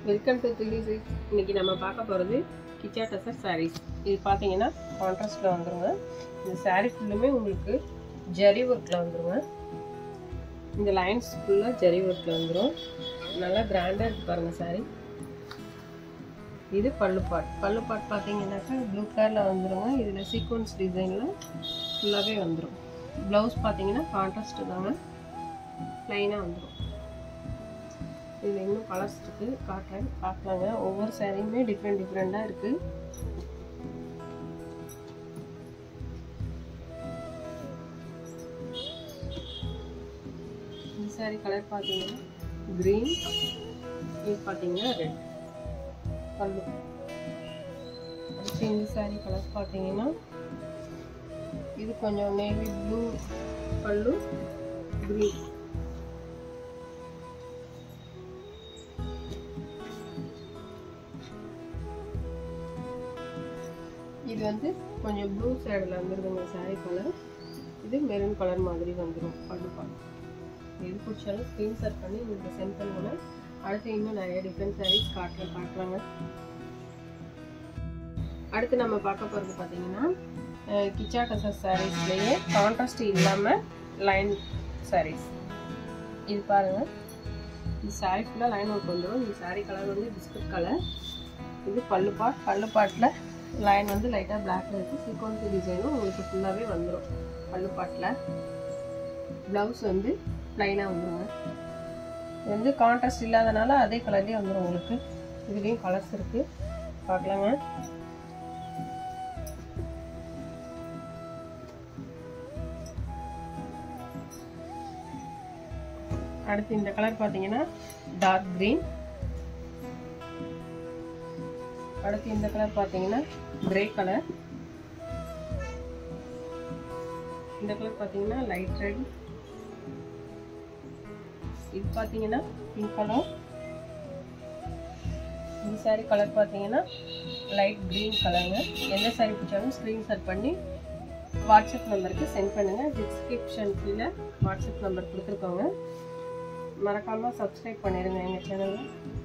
welcome to three six இன்னைக்கு நம்ம பார்க்க போகிறது கிச்சா டசர் சாரீஸ் இது பார்த்தீங்கன்னா கான்ட்ராஸ்டில் வந்துருங்க இந்த சாரீ ஃபுல்லுமே உங்களுக்கு ஜரி ஒர்க்கில் வந்துருங்க இந்த லைன்ஸ் ஃபுல்லாக ஜரி ஒர்க்கில் வந்துடும் நல்லா கிராண்டாக இருக்கு பாருங்கள் சாரீ இது பல்லு பாட் பல்லு பாட் பார்த்தீங்கன்னாக்கா ப்ளூ கலரில் வந்துருங்க இதில் சீக்வன்ஸ் டிசைனில் ஃபுல்லாகவே வந்துடும் ப்ளவுஸ் பார்த்தீங்கன்னா கான்ட்ராஸ்ட்டு தாங்க ப்ளைனாக வந்துடும் இதில் இன்னும் கலர்ஸ் இருக்குது காட்டுறேன் பார்க்கலாங்க ஒவ்வொரு சாரியுமே டிஃப்ரெண்ட் டிஃப்ரெண்ட்டாக இருக்குது இந்த சாரி கலர் பார்த்தீங்கன்னா க்ரீன் இது பார்த்தீங்கன்னா ரெட் பல்லு அடுத்து இந்த சாரி கலர் பார்த்தீங்கன்னா இது கொஞ்சம் நேவி ப்ளூ பல்லு க்ரீன் இது வந்து கொஞ்சம் ப்ளூ ஷேடில் வந்துருதுங்க சாரீ கலர் இது மெரூன் கலர் மாதிரி வந்துடும் பல்லு பால் எது பிடிச்சாலும் ஸ்க்ரீன்ஷாட் பண்ணி உங்களுக்கு சென்ட் பண்ணுங்க அடுத்து இன்னும் நிறைய டிஃப்ரெண்ட் சாரீஸ் காட்டுறேன் பார்க்கலாங்க அடுத்து நம்ம பார்க்க போகிறது பார்த்தீங்கன்னா கிச்சா டசர் சாரீஸ்லேயே கான்ட்ராஸ்ட் இல்லாமல் லைன் சாரீஸ் இது பாருங்கள் இந்த சாரீ ஃபுல்லாக லைன் ஒர்க் வந்துடும் இந்த சாரீ கலர் வந்து பிஸ்கட் கலர் இது பல்லு பாட் பல்லு பாட்டில் லைன் வந்து லைட்டாக பிளாக்ல இருக்குது சீக்வன்சி டிசைனும் உங்களுக்கு ஃபுல்லாகவே வந்துடும் பல்லு பாட்டில் ப்ளவுஸ் வந்து ப்ளைனாக வந்துடுங்க இது வந்து கான்ட்ராஸ்ட் இல்லாதனால அதே கலர்லேயே வந்துடும் உங்களுக்கு இதுலேயும் கலர்ஸ் இருக்குது பார்க்கலாங்க அடுத்து இந்த கலர் பார்த்தீங்கன்னா டார்க் க்ரீன் அடுத்து இந்த கலர் பார்த்தீங்கன்னா கிரே கலர் இந்த கலர் பார்த்தீங்கன்னா லைட் ரெட் இது பார்த்தீங்கன்னா பிங்க் கலர் இந்த சாரீ கலர் பார்த்தீங்கன்னா லைட் க்ரீன் கலருங்க எந்த சாரீ பிடிச்சாலும் ஸ்க்ரீன்ஷாட் பண்ணி வாட்ஸ்அப் நம்பருக்கு சென்ட் பண்ணுங்கள் டிஸ்கிரிப்ஷன் கீழே வாட்ஸ்அப் நம்பர் கொடுத்துருக்கோங்க மறக்காமல் சப்ஸ்கிரைப் பண்ணிடுங்க எங்கள் சேனலில்